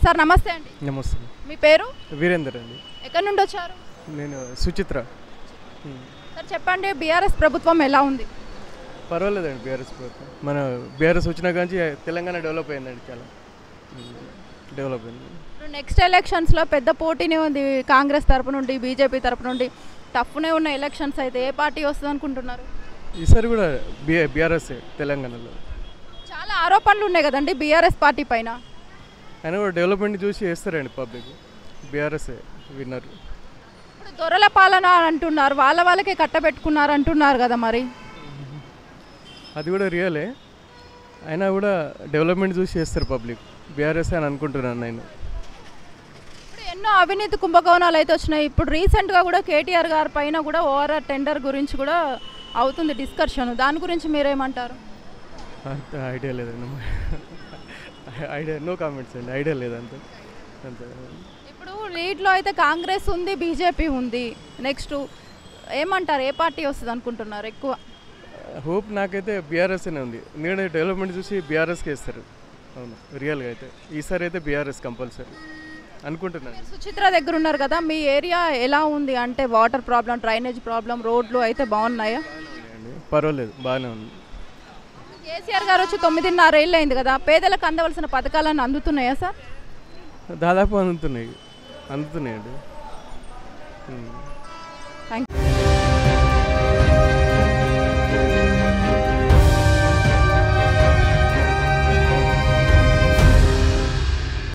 Sir నమస్తే అండి నమస్తే మీ పేరు వీరేందర్ అండి ఎక్కడి నుండి వచ్చారు నేను సుచిత్ర ఉమ్. సార్ చెప్పండి బీఆర్ఎస్ ప్రభుత్వం ఎలా ఉంది పర్వాలేదండి బీఆర్ఎస్ ప్రభుత్వం మన బీఆర్ఎస్ వచ్చిన కాంచి తెలంగాణ డెవలప్ అయిందండి చాలా ఉమ్. డెవలప్ అయింది ఇప్పుడు నెక్స్ట్ ఎలక్షన్స్లో పెద్ద పోటీనే ఉంది కాంగ్రెస్ తరపు నుండి బీజేపీ తరపు నుండి టఫ్నే ఉన్న ఎలక్షన్స్ అయితే ఏ పార్టీ వస్తుంది అనుకుంటున్నారు ఈసారి కూడా బీ బీఆర్ఎస్ తెలంగాణలో చాలా ఆరోపణలు ఉన్నాయి కదండి బీఆర్ఎస్ పార్టీ పైన అయినా కూడా డెవలప్మెంట్ చూసి వేస్తారండి పబ్లిక్ బీఆర్ఎస్ విన్నర్ ఇప్పుడు దొరల పాలన అంటున్నారు వాళ్ళ వాళ్ళకే కట్టబెట్టుకున్నారు అంటున్నారు కదా మరి అది కూడా రియలే అయినా కూడా డెవలప్మెంట్ చూసి చేస్తారు పబ్లిక్ బీఆర్ఎస్ అని అనుకుంటున్నాను నేను ఇప్పుడు ఎన్నో అవినీతి కుంభకోణాలు అయితే వచ్చినాయి ఇప్పుడు రీసెంట్గా కూడా కేటీఆర్ గారి పైన కూడా ఓఆర్ఆర్ టెండర్ గురించి కూడా అవుతుంది డిస్కషన్ దాని గురించి మీరేమంటారు అంత ఐడియా లేదండి ఐడియా నో కామెంట్స్ అండి ఐడియా లేదంత అంతే ఇప్పుడు లీడ్లో అయితే కాంగ్రెస్ ఉంది బీజేపీ ఉంది నెక్స్ట్ ఏమంటారు ఏ పార్టీ వస్తుంది అనుకుంటున్నారు ఎక్కువ హోప్ నాకైతే బీఆర్ఎస్ అనే ఉంది ఎందుకంటే డెవలప్మెంట్ చూసి బీఆర్ఎస్కి వేస్తారు అవును రియల్గా అయితే ఈసారి అయితే బీఆర్ఎస్ కంపల్సరీ అనుకుంటున్నాను సుచిత్ర దగ్గర ఉన్నారు కదా మీ ఏరియా ఎలా ఉంది అంటే వాటర్ ప్రాబ్లం డ్రైనేజ్ ప్రాబ్లం రోడ్లు అయితే బాగున్నాయా అండి పర్వాలేదు బాగానే ఉంది కేసీఆర్ గారు వచ్చి తొమ్మిదిన్నర ఏళ్ళు అయింది కదా పేదలకు అందవలసిన పథకాలను అందుతున్నాయా సార్ దాదాపు అందుతున్నాయి అందుతున్నాయండి ఉమ్. థ్యాంక్